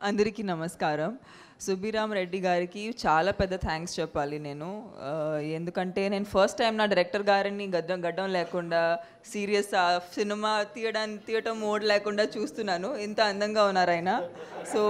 అందరికీ నమస్కారం సుబ్బిరామ్ రెడ్డి గారికి చాలా పెద్ద థ్యాంక్స్ చెప్పాలి నేను ఆ, ఎందుకంటే నేను ఫస్ట్ టైం నా డైరెక్టర్ గారిని గడ్డం గడ్డం లేకుండా సీరియస్ సినిమా తీయడానికి తీయటం మోడ్ లేకుండా చూస్తున్నాను ఇంత అందంగా ఉన్నారు ఆయన సో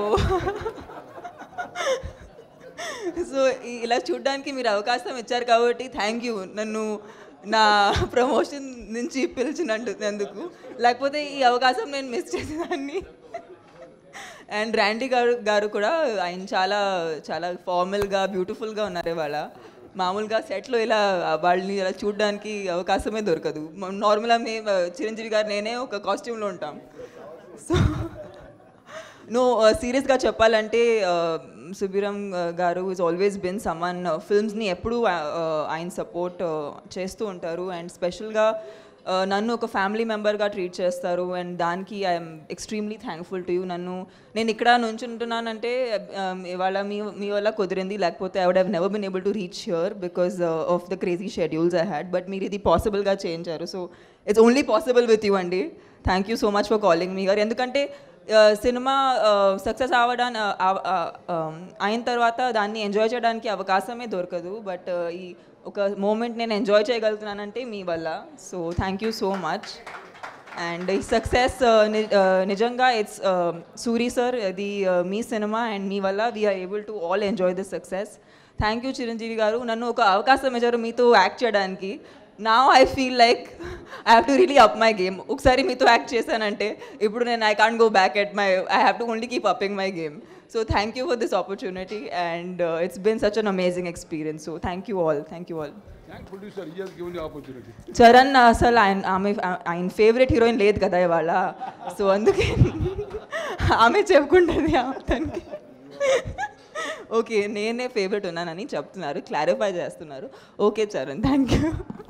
సో ఈ- ఇలా చూడడానికి మీరు అవకాశం ఇచ్చారు కాబట్టి థ్యాంక్ యూ నన్ను నా ప్రమోషన్ నుంచి పిలిచినందుకు లేకపోతే ఈ అవకాశం నేను మిస్ చేసేదాన్ని అండ్ ర్యాండీ గారు గారు కూడా ఆయన చాలా చాలా ఫార్మల్గా బ్యూటిఫుల్గా ఉన్నారు ఇవాళ మామూలుగా సెట్లో ఇలా వాళ్ళని ఇలా చూడడానికి అవకాశమే దొరకదు నార్మల్గా మేము చిరంజీవి గారు నేనే ఒక కాస్ట్యూమ్లో ఉంటాం సో నో సీరియస్గా చెప్పాలంటే Subbiram garu is always been summon ఫిల్మ్స్ని ఎప్పుడూ uh, ఆయన సపోర్ట్ చేస్తూ ఉంటారు అండ్ స్పెషల్గా నన్ను ఒక ఫ్యామిలీ మెంబర్గా ట్రీట్ చేస్తారు అండ్ దానికి I'm extremely thankful to you నన్ను నేను ఇక్కడ నుంచుంటున్నానంటే um, ఇవాళ మీ మీ వల్ల కుదిరింది లేకపోతే I would have never been able to reach here because of the crazy schedules I had but మీరు ఇది పాసిబుల్గా చేయించారు so it's only possible with you అండి thank you so much for calling మీ గారు ఎందుకంటే uh, సినిమా సక్సెస్ అవ్వడానికి అయిన తర్వాత దాన్ని ఎంజాయ్ చేయడానికి అవకాశమే దొరకదు బట్ ఈ ఒక మూమెంట్ నేను ఎంజాయ్ చేయగలుగుతున్నానంటే మీ వల్ల so thank you so much and ఈ సక్సెస్ నిజంగా ఇట్స్ సూరి సార్ ఇది uh, మీ సినిమా అండ్ మీ వల్ల we are able to all enjoy this success thank you Chiranjeevi garu నన్ను ఒక అవకాశం ఇచ్చారు మీతో యాక్ట్ చేయడానికి నా I feel like I have to really up my game ఒకసారి మీతో యాక్ట్ చేశానంటే ఇప్పుడు నేను I can't go back at my I have to only keep upping my game so thank you for this opportunity and it's been such an amazing experience so thank you all thank you all Thank producer, he has given you opportunity. Charan అసలు ఆయన ఆమె ఆయన favourite heroine లేదు కదా ఇవాళ so అందుకే ఆమె చెప్పుకుంటుంది అతనికి ఓకే నేనే ఫేవరెట్ ఉన్నానని చెప్తున్నారు క్లారిఫై చేస్తున్నారు ఓకే చరణ్ థ్యాంక్ యూ